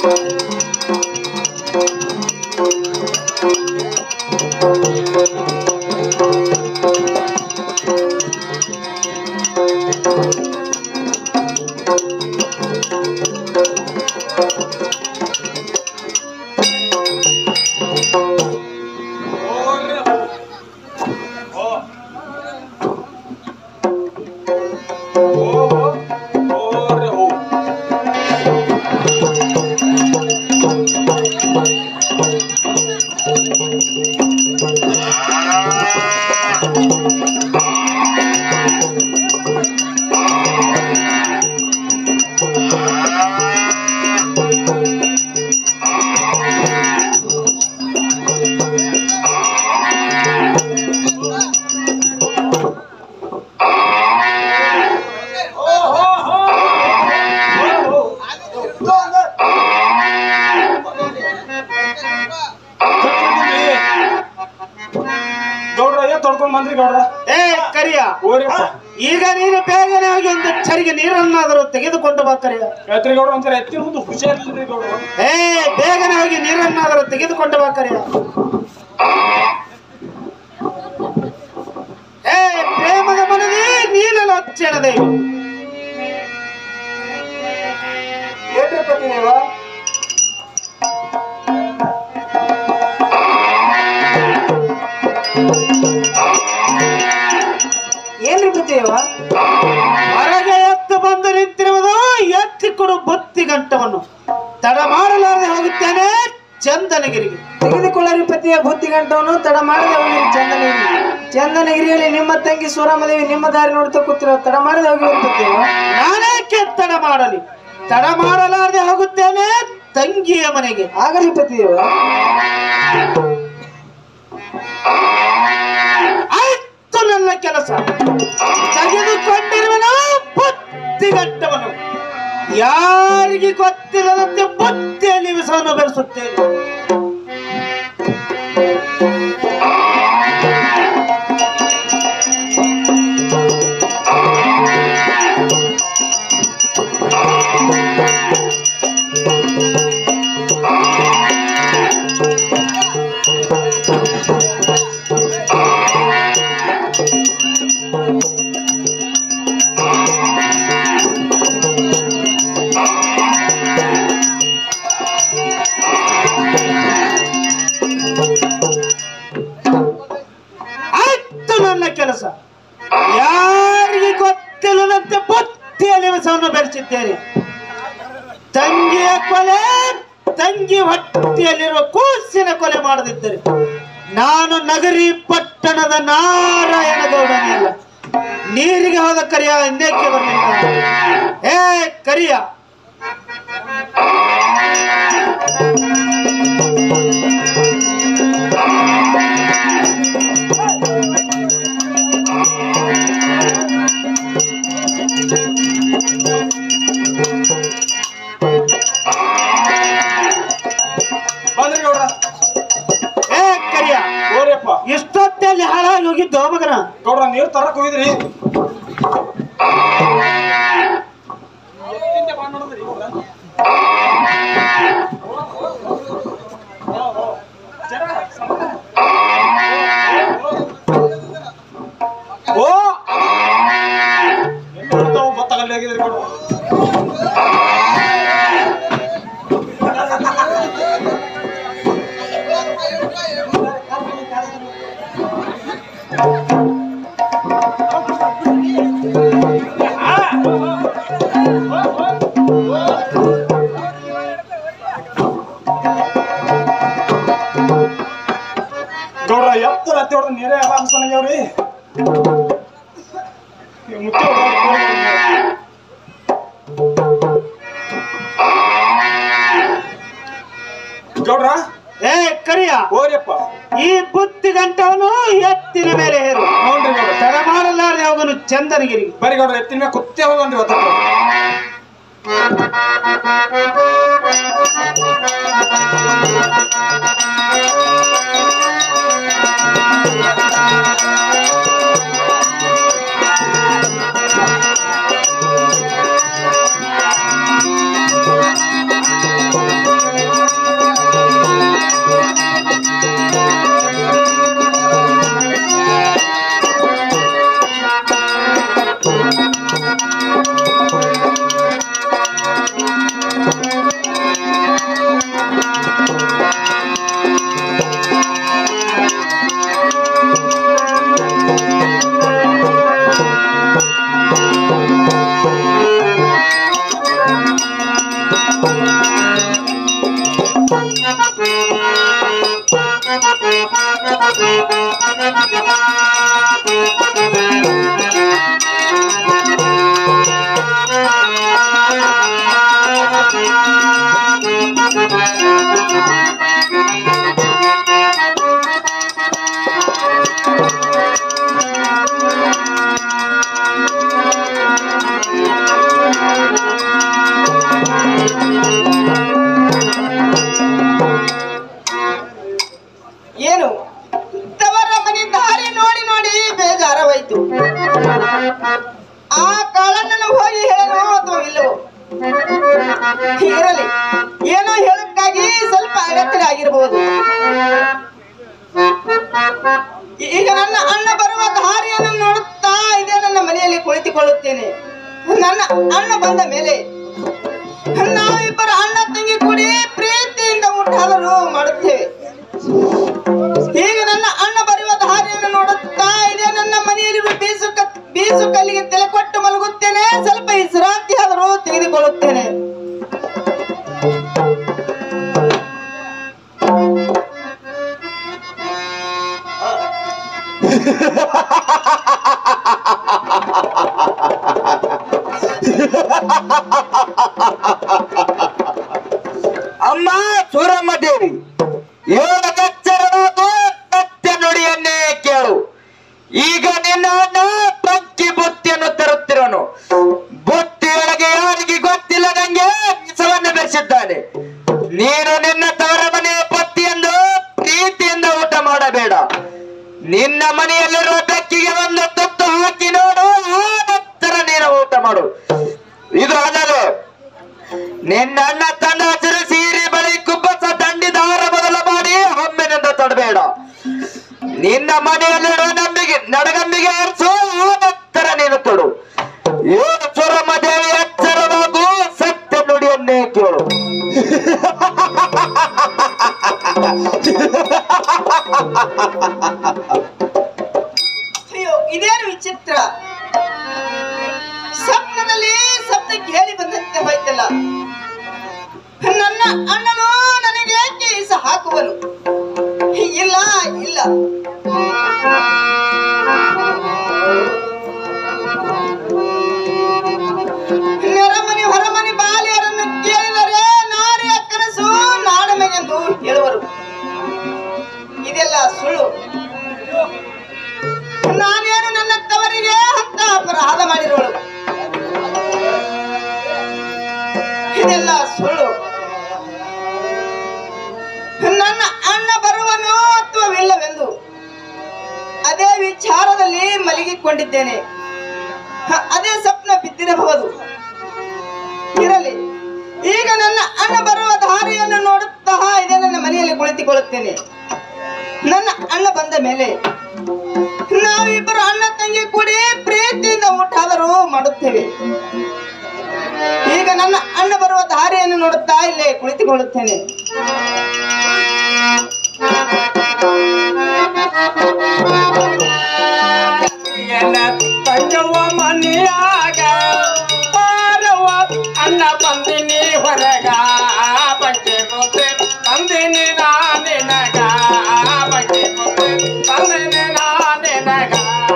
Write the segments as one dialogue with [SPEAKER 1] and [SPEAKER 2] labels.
[SPEAKER 1] ಗೌಡ್ರ ಏನ್ ತೊಡ್ಕೊಂಡ್ ಬಂದ್ರಿ ಗೌಡ್ರ
[SPEAKER 2] ಏ ಕರಿಯ
[SPEAKER 1] ಓರಿಯಪ್ಪ
[SPEAKER 2] ಈಗ ನೀನು ಬೇಗನೆ ಹೋಗಿ ಒಂದು ಚರಿಗೆ ನೀರನ್ನಾದರೂ ತೆಗೆದುಕೊಂಡು ಬಾ ಕರಿಯ
[SPEAKER 1] ಎತ್ರಿ ಗೌಡ್ರ ಒಂದ್ಸಲ ಎತ್ತಿನ ಮುಂದೆ ಹುಷಾರಿಲ್ರಿ ಗೌಡ್ರ
[SPEAKER 2] ಏ ಬೇಗನೆ ಹೋಗಿ ನೀರನ್ನಾದರೂ ತೆಗೆದುಕೊಂಡು ಬಾ ಕರಿಯ ಏ ಪ್ರೇಮದ ಮನವಿ ನೀನಲ್ಲ ಅಚ್ಚಣದೆ
[SPEAKER 1] ಏನ್ರಿ ಪತಿ ನೀವ
[SPEAKER 2] ಏನ್ರಿ ಬುದ್ಧಿಯವ ಹೊರಗೆ ಎತ್ತು ಬಂದು ನಿಂತಿರುವುದು ಎತ್ತಿ ಕೊಡು ಬುತ್ತಿ ಗಂಟವನ್ನು ತಡ ಮಾಡಲಾರದೆ ಹೋಗುತ್ತೇನೆ ಚಂದನಗಿರಿಗೆ
[SPEAKER 3] ತೆಗೆದುಕೊಳ್ಳರಿ ಪತಿಯ ಬುದ್ಧಿ ಗಂಟವನ್ನು ತಡ ಮಾಡದೆ ಹೋಗಿರಿ ಚಂದನಗಿರಿ ಚಂದನಗಿರಿಯಲ್ಲಿ ನಿಮ್ಮ ತಂಗಿ ಸುರಾಮದೇವಿ ನಿಮ್ಮ ದಾರಿ ನೋಡ್ತಾ ಕೂತಿರೋ ತಡ ಮಾಡದೆ ಹೋಗಿರಿ ಪತಿಯವ
[SPEAKER 2] ನಾನೇಕೆ ತಡ ಮಾಡಲಿ ತಡ ಮಾಡಲಾರದೆ ಹೋಗುತ್ತೇನೆ ತಂಗಿಯ ಮನೆಗೆ
[SPEAKER 3] ಆಗಲಿ ಪತಿಯವ
[SPEAKER 2] ಆಯ್ತು ನನ್ನ ಕೆಲಸ ತೆಗೆದುಕೊಂಡಿರುವನು ಬುದ್ಧಿಗಟ್ಟವನು ಯಾರಿಗೆ ಗೊತ್ತಿಲ್ಲದಂತೆ ಬುದ್ಧಿಯಲ್ಲಿ ವಿಷವನ್ನು ಬೆರೆಸುತ್ತೇನೆ ಆಯ್ತು ನನ್ನ ಕೆಲಸ ಯಾರಿಗೆ ಗೊತ್ತಿಲ್ಲದಂತೆ ಬುದ್ಧಿಯಲ್ಲಿ ವಿಷವನ್ನು ಬೆರೆಸಿದ್ದೇನೆ ತಂಗಿಯ ಕೊಲೆ ತಂಗಿ ಹೊಟ್ಟೆಯಲ್ಲಿರುವ ಕೂಸಿನ ಕೊಲೆ ಮಾಡದಿದ್ದರೆ ನಾನು ನಗರಿ ಪಟ್ಟಣದ ನಾರಾಯಣ ಗೌಡನೇ ಅಲ್ಲ ನೀರಿಗೆ ಹೋದ ಕರಿಯ ಹಿಂದೇಕೆ ಬರಲಿಲ್ಲ ಏ ಕರಿಯ
[SPEAKER 1] ಬಂದ್ರಿ ಗೌಡ್ರ
[SPEAKER 2] ಏ ಕರಿಯ
[SPEAKER 1] ಓರಿಯಪ್ಪ
[SPEAKER 2] ಎಷ್ಟೊತ್ತಲ್ಲಿ ಹಾಳಾಗಿ ಹೋಗಿದ್ದು ಮಗನ
[SPEAKER 1] ಗೌಡ್ರ ನೀರ್ ತರಕ್ ಹೋಗಿದ್ರಿ
[SPEAKER 2] ಓ
[SPEAKER 1] ಗೊತ್ತಾಗಲ್ಲ ಆಗಿದ್ರಿ ಗೌಡ್ರ ಗೌಡ್ರ ಎತ್ತರ ಹತ್ತಿ ಹೊಡೆದ ನೀರೇ ಎಲ್ಲ ಅನ್ಸನಾಗ್ಯಾವ್ರಿ ಇವ್ ಮುತ್ಯ ಹೊಡ್ದಾಕ್ ಗೌಡ್ರ
[SPEAKER 2] ಏ ಕರಿಯ
[SPEAKER 1] ಓರಿಯಪ್ಪ
[SPEAKER 2] ಈ ಬುತ್ತಿ ಗಂಟವನು ಎತ್ತಿನ ಮೇಲೆ ಹೇರು
[SPEAKER 1] ನೋಡ್ರಿ ಗೌಡ್ರ
[SPEAKER 2] ತಡ ಮಾಡಲಾರದೆ ಹೋಗನು ಚಂದನಗಿರಿ
[SPEAKER 1] ಬರೀ ಗೌಡ್ರ ಎತ್ತಿನ ಮ್ಯಾಗ ಕುತ್ತೇ ಹೋಗನ್ರಿ ಇವತ್ತ
[SPEAKER 2] ಏ ಏನು ತವರ ಮನೆ ದಾರಿ ನೋಡಿ ನೋಡಿ ಬೇಜಾರವಾಯ್ತು ಆ ಕಾಳಣ್ಣನ ಹೋಗಿ ಹೇಳಲು ಅಥವಾ ಇಲ್ಲವೋ ಇರಲಿ ಏನೋ ಹೇಳಕ್ಕಾಗಿ ಸ್ವಲ್ಪ ಅಡೆತಡೆ ಆಗಿರಬಹುದು ಈಗ ನನ್ನ ಅಣ್ಣ ಬರುವ ದಾರಿಯನ್ನು ನೋಡುತ್ತಾ ಇದೆ ನನ್ನ ಮನೆಯಲ್ಲಿ ಕುಳಿತುಕೊಳ್ಳುತ್ತೇನೆ ನನ್ನ ಅಣ್ಣ ಬಂದ ಮೇಲೆ ನಾವಿಬ್ಬರು ಅಣ್ಣ ತಂಗಿ ಕೂಡಿ ಪ್ರೀತಿಯಿಂದ ಊಟಾದರೂ ಮಾಡುತ್ತೇವೆ ಈಗ ನನ್ನ ಅಣ್ಣ ಬರುವ ದಾರಿಯನ್ನು ನೋಡುತ್ತಾ ಇದೆ ನನ್ನ ಮನೆಯಲ್ಲಿರುವ ಬೀಸು ಕ ಬೀಸು ಕಲ್ಲಿಗೆ ತಲೆ ಕೊಟ್ಟು ಮಲಗುತ್ತೇನೆ ಸ್ವಲ್ಪ ವಿಶ್ರಾಂತಿ ಆದರೂ ತೆಗೆದುಕೊಳ್ಳುತ್ತೇನೆ
[SPEAKER 4] ಅಮ್ಮ ಸೂರಮ್ಮ ದೇವಿ ಏಳು ಎಚ್ಚರವಾದು ಸತ್ಯ ನುಡಿಯನ್ನೇ ಕೇಳು ಈಗ ನಿನ್ನ ಅಣ್ಣ ಪಂಕಿ ಬುತ್ತಿಯನ್ನು ತರುತ್ತಿರೋನು ಬುತ್ತಿಯೊಳಗೆ ಯಾರಿಗೆ ಗೊತ್ತಿಲ್ಲ ನಂಗೆ ವಿಷವನ್ನು ಬೆರೆಸಿದ್ದಾನೆ ನೀನು ನಿನ್ನ ತವರ ಮನೆಯ ಪತ್ತಿಯೆಂದು ಪ್ರೀತಿಯಿಂದ ಊಟ ಮಾಡಬೇಡ ನಿನ್ನ ಮನೆಯಲ್ಲಿರುವ ಬೆಕ್ಕಿಗೆ ಒಂದು ತುತ್ತು ಹಾಕಿ ನೋಡು ಆ ನಂತರ ನೀನು ಊಟ ಮಾಡು ಇದು ಅಲ್ಲದೆ ನಿನ್ನ ಅಣ್ಣ ತನ್ನ ಹಸಿರು ಸೀರೆ ಬಳಿ ಕುಬ್ಬಸ ದಂಡಿ ದಾರ ಬದಲು ಮಾಡಿ ಒಮ್ಮೆನಿಂದ ತಡಬೇಡ ನಿನ್ನ ಮನೆಯಲ್ಲಿರುವ ನಂಬಿಗೆ ನಡಗಂಬಿಗೆ ಏರಿಸು ಆ ನಂತರ ನೀನು ತೊಡು ಏನು ಸುರಮ್ಮ ದೇವಿ ಎಚ್ಚರವಾಗು ಸತ್ಯ ನುಡಿಯನ್ನೇ ಕೇಳು
[SPEAKER 2] ಅಯ್ಯೋ ಇದೇನು ವಿಚಿತ್ರ ಸ್ವಪ್ನದಲ್ಲಿ ಶಬ್ದ ಕೇಳಿ ಬಂದಂತೆ ಹೋಯ್ತಲ್ಲ ನನ್ನ ಅಣ್ಣನು ನನಗೆ ಏಕೆ ಇಸ ಹಾಕುವನು ಇಲ್ಲ ಇಲ್ಲ ನೆರಮನೆ ಹೊರಮನೆ ಬಾಲಿಯರನ್ನು ಕೇಳಿದರೆ ನಾರಿಯ ಕನಸು ನಾಡಮೆಗೆಂದು ಹೇಳುವರು ಇದೆಲ್ಲ ಸುಳ್ಳು ನಾನೇನು ನನ್ನ ತವರಿಗೆ ಅಂತ ಅಪರಾಧ ಮಾಡಿರೋಳು ಇದೆಲ್ಲ ಸುಳ್ಳು ನನ್ನ ಅಣ್ಣ ಬರುವನು ಅಥವಾ ಇಲ್ಲವೆಂದು ಅದೇ ವಿಚಾರದಲ್ಲಿ ಮಲಗಿಕೊಂಡಿದ್ದೇನೆ ಹ, ಅದೇ ಸ್ವಪ್ನ ಬಿದ್ದಿರಬಹುದು ಇರಲಿ ಈಗ ನನ್ನ ಅಣ್ಣ ಬರುವ ದಾರಿಯನ್ನು ನೋಡುತ್ತಾ ಇದೆ ನನ್ನ ಮನೆಯಲ್ಲಿ ಕುಳಿತುಕೊಳ್ಳುತ್ತೇನೆ ನನ್ನ ಅಣ್ಣ ಬಂದ ಮೇಲೆ ನಾವಿಬ್ಬರು ಅಣ್ಣ ತಂಗಿ ಕೂಡಿ ಪ್ರೀತಿಯಿಂದ ಊಟ ಆದರೂ ಮಾಡುತ್ತೇವೆ ಈಗ ನನ್ನ ಅಣ್ಣ ಬರುವ ದಾರಿಯನ್ನು ನೋಡುತ್ತಾ ಇಲ್ಲೇ ಕುಳಿತುಕೊಳ್ಳುತ್ತೇನೆ
[SPEAKER 5] ತಂಗವ್ವ ಮನೆಯಾಗ ಪಾರವ್ವ ಅಣ್ಣ ಬಂದಿನಿ ಹೊರಗ ಬಗ್ಗೆ ಮುದ್ದೆ ತಂದಿನಿ ನಾನಿನಗ ಬಗ್ಗೆ ಮುದ್ದೆ ತಂದಿನಿ ನಾನಿನಗ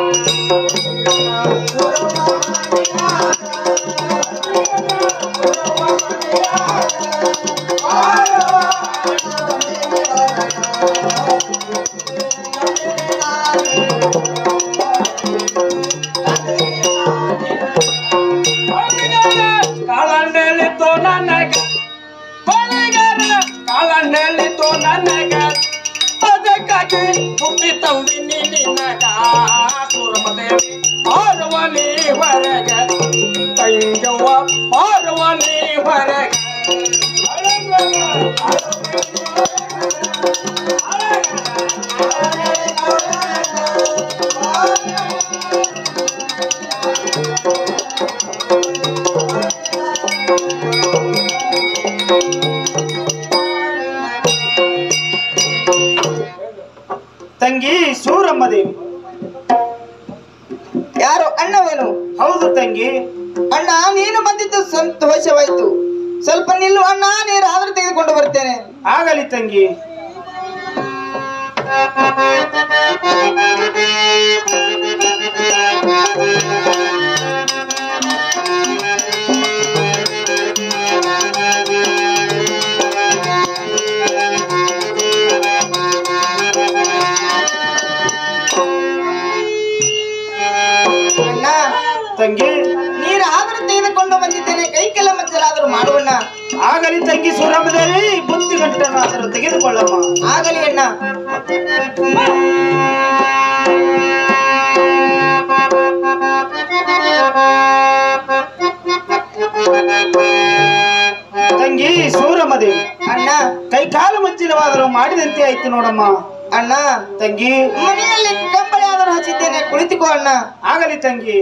[SPEAKER 5] ಕಾಳಣ್ಣೆಳಿತು ನನಗ ಬಳಿಗಾರ ಕಾಳಣ್ಣೆಳಿತು ನನಗ ಅದಕ್ಕಾಗಿ ಹುಟ್ಟಿ ತಂದಿನಿ ನಿನಗ ಸುರಮದೇವಿ ಪಾರ್ವನಿ ಹೊರಗ ತಂಗವ್ವ ಪಾರ್ವನಿ ಹೊರಗ
[SPEAKER 2] ತಂಗಿ ಸೂರಮ್ಮ ದೇವಿ ಯಾರು ಅಣ್ಣವೇನು ಹೌದು ತಂಗಿ ಅಣ್ಣ ನೀನು ಬಂದಿದ್ದು ಸಂತೋಷವಾಯ್ತು ಸ್ವಲ್ಪ ನಿಲ್ಲು ಅಣ್ಣ ನೀರಾದ್ರೂ ತೆಗೆದುಕೊಂಡು ಬರ್ತೇನೆ ಆಗಲಿ ತಂಗಿ ಅಣ್ಣ
[SPEAKER 3] ತಂಗಿ
[SPEAKER 2] ನೀರಾದರೂ ತೆಗೆದುಕೊಂಡು ಬಂದಿದ್ದೇನೆ ಕೈ ಕೆಲ ಮಜ್ಜಲಾದರೂ ಮಾಡುವಣ್ಣ
[SPEAKER 3] ಆಗಲಿ ತಂಗಿ ಸೂರಮ್ಮದೇವಿ ಬುತ್ತಿ ಗಂಟನಾದರೂ ತೆಗೆದುಕೊಳ್ಳಮ್ಮ
[SPEAKER 2] ಆಗಲಿ ಅಣ್ಣ
[SPEAKER 3] ತಂಗಿ ಸೂರಮ್ಮದೇವಿ
[SPEAKER 2] ಅಣ್ಣ
[SPEAKER 3] ಕೈ ಕಾಲು ಮಜ್ಜಿಲವಾದರೂ ಮಾಡಿದಂತೆ ಆಯ್ತು ನೋಡಮ್ಮ
[SPEAKER 2] ಅಣ್ಣ
[SPEAKER 3] ತಂಗಿ
[SPEAKER 2] ಮನೆಯಲ್ಲಿ ಕಂಬಳಿ ಆದರೂ ಹಚ್ಚಿದ್ದೇನೆ ಕುಳಿತುಕೋ ಅಣ್ಣ
[SPEAKER 3] ಆಗಲಿ ತಂಗಿ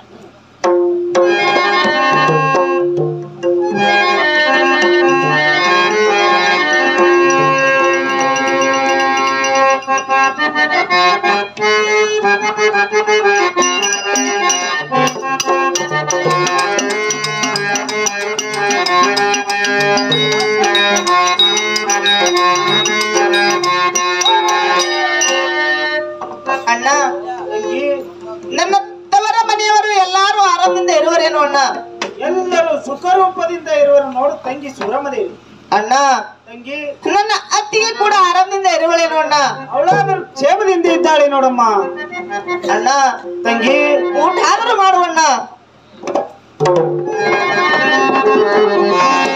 [SPEAKER 2] ಅಣ್ಣ
[SPEAKER 3] ತಂಗಿ
[SPEAKER 2] ನನ್ನ ತವರ ಮನೆಯವರು ಎಲ್ಲಾರು ಆರಾಮದಿಂದ ಇರುವರೇನೋ ಅಣ್ಣ
[SPEAKER 3] ಎಲ್ಲರೂ ಸುಖರೂಪದಿಂದ ಇರುವರು ನೋಡು ತಂಗಿ ಸೂರಮ್ಮದೇವಿ
[SPEAKER 2] ಅಣ್ಣ
[SPEAKER 3] ತಂಗಿ
[SPEAKER 2] ನನ್ನ ಅತ್ತಿಗೆ ಕೂಡ ಆರಾಮದಿಂದ ಇರುವಳೇನೋ ಅಣ್ಣ
[SPEAKER 3] ಅವಳಾದರೂ ಕ್ಷೇಮದಿಂದ ಇದ್ದಾಳೆ ನೋಡಮ್ಮ
[SPEAKER 2] ಅಣ್ಣ
[SPEAKER 3] ತಂಗಿ
[SPEAKER 2] ಊಟ ಆದರೂ ಮಾಡುವಣ್ಣ